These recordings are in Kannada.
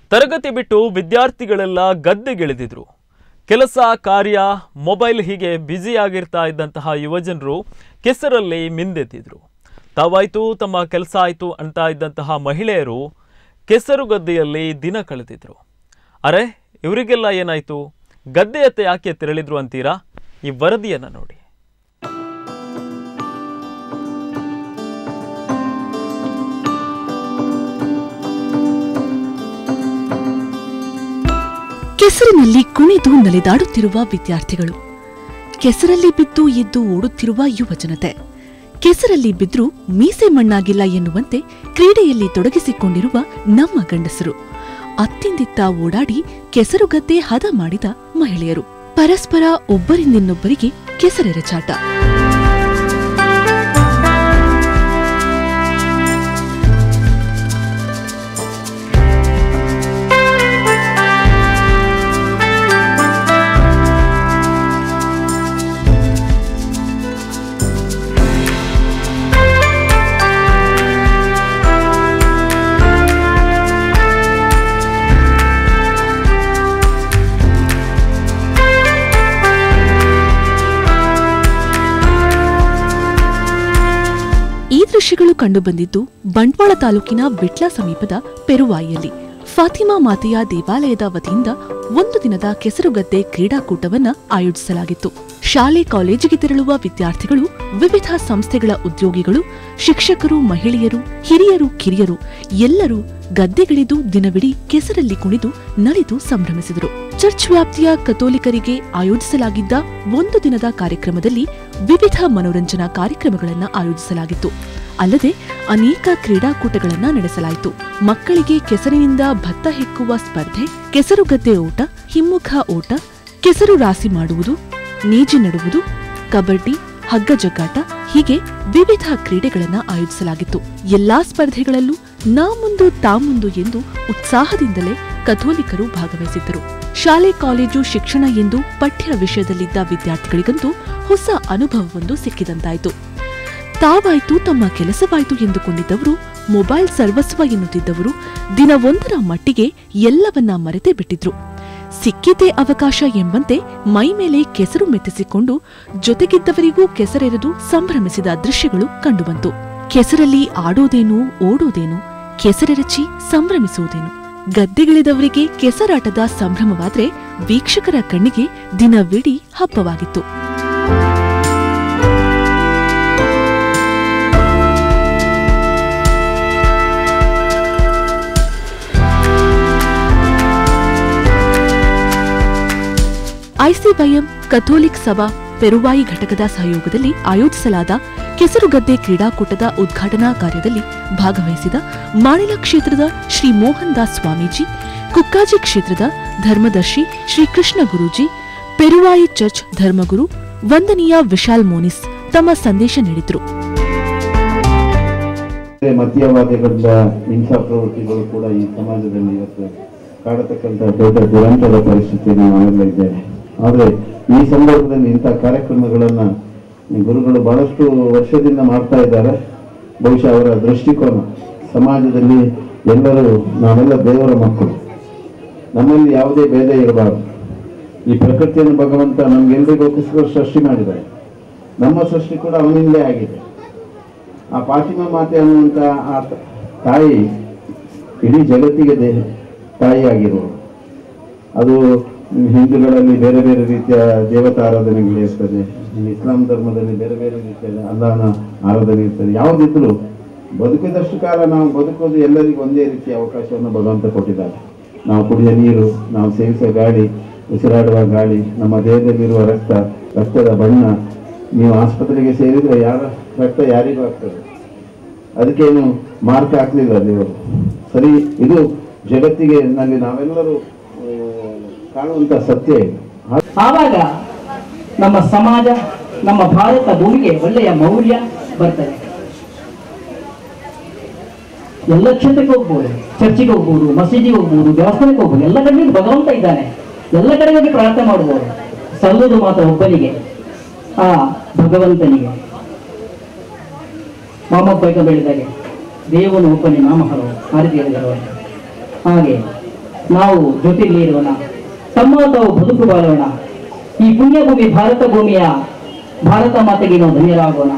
ತರಗತಿ ಬಿಟ್ಟು ವಿದ್ಯಾರ್ಥಿಗಳೆಲ್ಲ ಗದ್ದೆಗಿಳಿದಿದ್ರು ಕೆಲಸ ಕಾರ್ಯ ಮೊಬೈಲ್ ಹೀಗೆ ಬ್ಯುಸಿಯಾಗಿರ್ತಾ ಇದ್ದಂತಹ ಯುವಜನರು ಕೆಸರಲ್ಲಿ ಮಿಂದೆದ್ದಿದ್ರು ತಾವಾಯ್ತು ತಮ್ಮ ಕೆಲಸ ಆಯಿತು ಅಂತ ಇದ್ದಂತಹ ಮಹಿಳೆಯರು ಕೆಸರು ಗದ್ದೆಯಲ್ಲಿ ದಿನ ಕಳೆದಿದ್ರು ಅರೆ ಇವರಿಗೆಲ್ಲ ಏನಾಯ್ತು ಗದ್ದೆಯತ್ತ ಯಾಕೆ ತೆರಳಿದ್ರು ಅಂತೀರಾ ಈ ವರದಿಯನ್ನು ನೋಡಿ ಕೆಸರಿನಲ್ಲಿ ಕುಣಿದು ನಲಿದಾಡುತ್ತಿರುವ ವಿದ್ಯಾರ್ಥಿಗಳು ಕೆಸರಲ್ಲಿ ಬಿದ್ದು ಎದ್ದು ಓಡುತ್ತಿರುವ ಯುವ ಜನತೆ ಕೆಸರಲ್ಲಿ ಬಿದ್ರೂ ಮೀಸೆ ಮಣ್ಣಾಗಿಲ್ಲ ಎನ್ನುವಂತೆ ಕ್ರೀಡೆಯಲ್ಲಿ ತೊಡಗಿಸಿಕೊಂಡಿರುವ ನಮ್ಮ ಗಂಡಸರು ಅತ್ತಿಂದಿತ್ತ ಓಡಾಡಿ ಕೆಸರುಗದ್ದೆ ಹದ ಮಾಡಿದ ಮಹಿಳೆಯರು ಪರಸ್ಪರ ಒಬ್ಬರಿಂದಿನ್ನೊಬ್ಬರಿಗೆ ಕೆಸರೆರಚಾಟ ಈ ದೃಶ್ಯಗಳು ಕಂಡುಬಂದಿದ್ದು ಬಂಟ್ವಾಳ ತಾಲೂಕಿನ ಬಿಟ್ಲ ಸಮೀಪದ ಪೆರುವಾಯಿಯಲ್ಲಿ ಫಾತಿಮಾ ಮಾತೆಯ ದೇವಾಲಯದ ವತಿಯಿಂದ ಒಂದು ದಿನದ ಕೆಸರುಗದ್ದೆ ಕ್ರೀಡಾಕೂಟವನ್ನ ಆಯೋಜಿಸಲಾಗಿತ್ತು ಶಾಲೆ ಕಾಲೇಜಿಗೆ ತೆರಳುವ ವಿದ್ಯಾರ್ಥಿಗಳು ವಿವಿಧ ಸಂಸ್ಥೆಗಳ ಉದ್ಯೋಗಿಗಳು ಶಿಕ್ಷಕರು ಮಹಿಳೆಯರು ಹಿರಿಯರು ಕಿರಿಯರು ಎಲ್ಲರೂ ಗದ್ದೆಗಿಳಿದು ದಿನವಿಡೀ ಕೆಸರಲ್ಲಿ ಕುಣಿದು ನಲಿದು ಸಂಭ್ರಮಿಸಿದರು ಚರ್ಚ್ ವ್ಯಾಪ್ತಿಯ ಕಥೋಲಿಕರಿಗೆ ಆಯೋಜಿಸಲಾಗಿದ್ದ ಒಂದು ದಿನದ ಕಾರ್ಯಕ್ರಮದಲ್ಲಿ ವಿವಿಧ ಮನೋರಂಜನಾ ಕಾರ್ಯಕ್ರಮಗಳನ್ನು ಆಯೋಜಿಸಲಾಗಿತ್ತು ಅಲ್ಲದೆ ಅನೇಕ ಕ್ರೀಡಾಕೂಟಗಳನ್ನ ನಡೆಸಲಾಯಿತು ಮಕ್ಕಳಿಗೆ ಕೆಸರಿನಿಂದ ಭತ್ತ ಹೆಕ್ಕುವ ಸ್ಪರ್ಧೆ ಕೆಸರುಗದ್ದೆ ಓಟ ಹಿಮ್ಮುಖ ಓಟ ಕೆಸರು ರಾಸಿ ಮಾಡುವುದು ನೇಜಿ ನಡುವುದು ಕಬಡ್ಡಿ ಹಗ್ಗ ಜಗ್ಗಾಟ ಹೀಗೆ ವಿವಿಧ ಕ್ರೀಡೆಗಳನ್ನ ಆಯೋಜಿಸಲಾಗಿತ್ತು ಎಲ್ಲಾ ಸ್ಪರ್ಧೆಗಳಲ್ಲೂ ನಾ ಮುಂದು ತಾ ಮುಂದು ಎಂದು ಉತ್ಸಾಹದಿಂದಲೇ ಕಥೋಲಿಕರು ಭಾಗವಹಿಸಿದ್ದರು ಶಾಲೆ ಕಾಲೇಜು ಶಿಕ್ಷಣ ಎಂದು ಪಠ್ಯ ವಿಷಯದಲ್ಲಿದ್ದ ವಿದ್ಯಾರ್ಥಿಗಳಿಗಂತೂ ಹೊಸ ಅನುಭವವೊಂದು ಸಿಕ್ಕಿದಂತಾಯಿತು ತಾವಾಯ್ತು ತಮ್ಮ ಕೆಲಸವಾಯ್ತು ಎಂದುಕೊಂಡಿದ್ದವರು ಮೊಬೈಲ್ ಸರ್ವಸ್ವ ಎನ್ನುತ್ತಿದ್ದವರು ದಿನವೊಂದರ ಮಟ್ಟಿಗೆ ಎಲ್ಲವನ್ನ ಮರೆತೇ ಬಿಟ್ಟಿದ್ರು ಸಿಕ್ಕಿದ್ದೇ ಅವಕಾಶ ಎಂಬಂತೆ ಮೈ ಮೇಲೆ ಕೆಸರು ಮೆತ್ತಿಸಿಕೊಂಡು ಜೊತೆಗಿದ್ದವರಿಗೂ ಕೆಸರೆರೆದು ಸಂಭ್ರಮಿಸಿದ ದೃಶ್ಯಗಳು ಕಂಡುಬಂತು ಕೆಸರಲ್ಲಿ ಆಡೋದೇನು ಓಡೋದೇನು ಕೆಸರೆರಚಿ ಸಂಭ್ರಮಿಸುವುದೇನು ಗದ್ದೆಗಿಳಿದವರಿಗೆ ಕೆಸರಾಟದ ಸಂಭ್ರಮವಾದ್ರೆ ವೀಕ್ಷಕರ ಕಣ್ಣಿಗೆ ದಿನವಿಡೀ ಹಬ್ಬವಾಗಿತ್ತು ಐಸಿವೈಎಂ ಕಥೋಲಿಕ್ ಸಭಾ ಪೆರುವಾಯಿ ಘಟಕದ ಸಹಯೋಗದಲ್ಲಿ ಆಯೋಜಿಸಲಾದ ಕೆಸರುಗದ್ದೆ ಕ್ರೀಡಾಕೂಟದ ಉದ್ಘಾಟನಾ ಕಾರ್ಯದಲ್ಲಿ ಭಾಗವಹಿಸಿದ ಮಾಣಿಲ ಕ್ಷೇತ್ರದ ಶ್ರೀ ಮೋಹನ್ ದಾಸ್ ಸ್ವಾಮೀಜಿ ಕುಕ್ಕಾಜಿ ಕ್ಷೇತ್ರದ ಧರ್ಮದರ್ಶಿ ಶ್ರೀ ಕೃಷ್ಣ ಗುರೂಜಿ ಪೆರುವಾಯಿ ಚರ್ಚ್ ಧರ್ಮಗುರು ವಂದನೀಯ ವಿಶಾಲ್ ಮೋನಿಸ್ ತಮ್ಮ ಸಂದೇಶ ನೀಡಿದ್ರು ಮತೀಯವಾದಿಗಳಿಂದ ಹಿಂಸಾ ಪ್ರವೃತ್ತಿಗಳು ಕೂಡ ಈ ಸಮಾಜದಲ್ಲಿ ಇವತ್ತು ಕಾಡತಕ್ಕಂಥ ದೊಡ್ಡ ದುರಂತದ ಪರಿಸ್ಥಿತಿ ನಾವು ಆಗಲಿದ್ದೇವೆ ಆದರೆ ಈ ಸಂದರ್ಭದಲ್ಲಿ ಇಂಥ ಕಾರ್ಯಕ್ರಮಗಳನ್ನ ಈ ಗುರುಗಳು ಬಹಳಷ್ಟು ವರ್ಷದಿಂದ ಮಾಡ್ತಾ ಇದ್ದಾರೆ ಬಹುಶಃ ಅವರ ದೃಷ್ಟಿಕೋನ ಸಮಾಜದಲ್ಲಿ ಎಲ್ಲರೂ ನಾವೆಲ್ಲ ದೇವರ ಮಕ್ಕಳು ನಮ್ಮಲ್ಲಿ ಯಾವುದೇ ಭೇದ ಇರಬಾರದು ಈ ಪ್ರಕೃತಿಯನ್ನು ಭಗವಂತ ನಮ್ಗೆಲ್ರಿಗೋಸ್ಕರ ಸೃಷ್ಟಿ ಮಾಡಿದ್ದಾರೆ ನಮ್ಮ ಸೃಷ್ಟಿ ಕೂಡ ಅವನಿಂದಲೇ ಆಗಿದೆ ಆ ಫಾತಿಮಾ ಮಾತೆ ಅನ್ನುವಂಥ ಆ ತ- ತಾಯಿ ಇಡೀ ಜಗತ್ತಿಗೆ ದೇ ತಾಯಿಯಾಗಿರುವಳು ಅದು ಹಿಂದೂಗಳಲ್ಲಿ ಬೇರೆ ಬೇರೆ ರೀತಿಯ ದೇವತಾ ಆರಾಧನೆಗಳು ಇರ್ತದೆ ಇಸ್ಲಾಂ ಧರ್ಮದಲ್ಲಿ ಬೇರೆ ಬೇರೆ ರೀತಿಯ ಅಲ್ಲಾಹನ ಆರಾಧನೆ ಇರ್ತದೆ ಯಾವುದಿದ್ರು ಬದುಕಿದಷ್ಟು ಕಾಲ ನಾವು ಬದುಕೋದು ಎಲ್ಲರಿಗೂ ಒಂದೇ ರೀತಿಯ ಅವಕಾಶವನ್ನು ಭಗವಂತ ಕೊಟ್ಟಿದ್ದಾರೆ ನಾವು ಕುಡಿಯುವ ನೀರು ನಾವು ಸೇವಿಸುವ ಗಾಳಿ ಉಸಿರಾಡುವ ಗಾಳಿ ನಮ್ಮ ದೇಹದಲ್ಲಿರುವ ರಕ್ತ ರಕ್ತದ ಬಣ್ಣ ನೀವು ಆಸ್ಪತ್ರೆಗೆ ಸೇರಿದ್ರೆ ಯಾರ ರಕ್ತ ಯಾರಿಗೂ ಆಗ್ತದೆ ಅದಕ್ಕೇನು ಮಾರ್ಕ್ ಹಾಕ್ಲಿಲ್ಲ ದೇವರು ಸರಿ ಇದು ಜಗತ್ತಿಗೆ ನಲ್ಲಿ ನಾವೆಲ್ಲರೂ ಆ, ಕಾಣುವಂತ ಸತ್ಯ ಇದು ಆ- ಆವಾಗ ನಮ್ಮ ಸಮಾಜ ನಮ್ಮ ಭಾರತ ಭೂಮಿಗೆ ಒಳ್ಳೆಯ ಮೌಲ್ಯ ಬರ್ತದೆ ಎಲ್ಲ ಕ್ಷೇತ್ರಕ್ಕೆ ಹೋಗ್ಬೋದು ಚರ್ಚಿಗೆ ಹೋಗ್ಬೋದು ಮಸೀದಿಗೆ ಹೋಗ್ಬೋದು ದೇವಸ್ಥಾನಕ್ಕೆ ಹೋಗ್ಬೋದು ಎಲ್ಲ ಕಡೆಗೂ ಭಗವಂತ ಇದ್ದಾನೆ ಎಲ್ಲ ಕಡೆಗೆ ಪ್ರಾರ್ಥನೆ ಮಾಡ್ಬೋದು ಸಲ್ಲುದು ಮಾತ್ರ ಒಬ್ಬನಿಗೆ ಆ ಭಗವಂತನಿಗೆ ಮೊಹಮ್ಮದ್ ಬೈಕ ಹೇಳಿದಾಗೆ ದೇವನು ಒಬ್ಬನೇ ನಾಮ ಹಲವು ಆ ರೀತಿ ಹೇಳಿದರು ಅವರು. ಹಾಗೆ ನಾವು ಜೊತೆಯಲ್ಲಿ ಇರೋಣ ತಮ್ಮ ತಾವು ಬದುಕು ಬಾಳೋಣ ಈ ಪುಣ್ಯಭೂಮಿ ಭಾರತ ಭೂಮಿಯ ಭಾರತ ಮಾತೆಗೆ ನಾವು ಧನ್ಯರಾಗೋಣ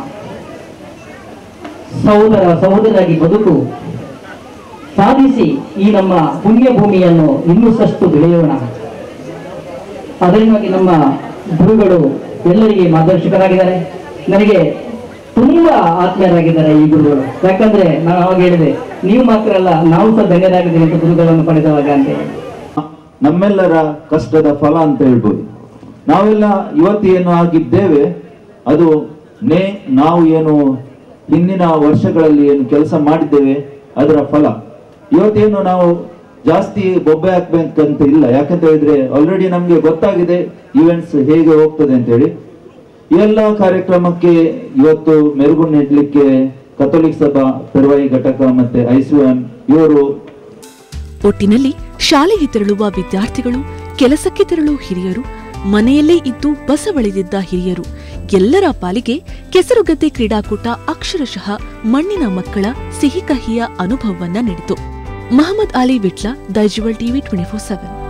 ಸಹೋದರ ಸಹೋದರಾಗಿ ಬದುಕು ಸಾಧಿಸಿ ಈ ನಮ್ಮ ಪುಣ್ಯ ಭೂಮಿಯನ್ನು ಇನ್ನೂಸಷ್ಟು ಬೆಳೆಯೋಣ ಅದರಿಂದಾಗಿ ನಮ್ಮ ಗುರುಗಳು ಎಲ್ಲರಿಗೆ ಮಾರ್ಗದರ್ಶಕರಾಗಿದ್ದಾರೆ ನನಗೆ ತುಂಬಾ ಆತ್ಮೀಯರಾಗಿದ್ದಾರೆ ಈ ಗುರುಗಳು ಯಾಕಂದ್ರೆ ನಾನು ಅವಾಗ ಹೇಳಿದೆ ನೀವು ಮಾತ್ರ ಅಲ್ಲ ನಾವು ಸಹ ಧನ್ಯರಾಗಿದ್ದೀವಿ ಅಂತ ಗುರುಗಳನ್ನು ಪಡೆದವಾಗ ಅಂತ ಹೇಳಿ. ನಮ್ಮೆಲ್ಲರ ಕಷ್ಟದ ಫಲ ಅಂತ ಹೇಳ್ಬೋದು ನಾವೆಲ್ಲ ಇವತ್ತು ಏನು ಆಗಿದ್ದೇವೆ ಅದು ನೇ ನಾವು ಏನು ಹಿಂದಿನ ವರ್ಷಗಳಲ್ಲಿ ಏನು ಕೆಲಸ ಮಾಡಿದ್ದೇವೆ ಅದರ ಫಲ ಇವತ್ತೇನು ನಾವು ಜಾಸ್ತಿ ಬೊಬ್ಬೆ ಹಾಕ್ಬೇಕಂತ ಇಲ್ಲ ಯಾಕಂತ ಹೇಳಿದ್ರೆ ಆಲ್ರೆಡಿ ನಮ್ಗೆ ಗೊತ್ತಾಗಿದೆ ಇವೆಂಟ್ಸ್ ಹೇಗೆ ಹೋಗ್ತದೆ ಅಂತ ಹೇಳಿ ಈ ಎಲ್ಲ ಕಾರ್ಯಕ್ರಮಕ್ಕೆ ಇವತ್ತು ಮೆರುಗು ನೀಡಲಿಕ್ಕೆ ಕಥೋಲಿಕ್ ಸಭಾ ಪೆರುವಾಯಿ ಘಟಕ ಮತ್ತೆ ಐಸಿಎಂ ಇವರು ಒಟ್ಟಿನಲ್ಲಿ ಶಾಲೆಗೆ ತೆರಳುವ ವಿದ್ಯಾರ್ಥಿಗಳು ಕೆಲಸಕ್ಕೆ ತೆರಳುವ ಹಿರಿಯರು ಮನೆಯಲ್ಲೇ ಇದ್ದು ಬಸವಳಿದಿದ್ದ ಹಿರಿಯರು ಎಲ್ಲರ ಪಾಲಿಗೆ ಕೆಸರುಗದ್ದೆ ಕ್ರೀಡಾಕೂಟ ಅಕ್ಷರಶಃ ಮಣ್ಣಿನ ಮಕ್ಕಳ ಸಿಹಿ ಕಹಿಯ ಅನುಭವವನ್ನ ನೀಡಿತು Mohammed Ali Vitla Daijiworld TV twenty four seven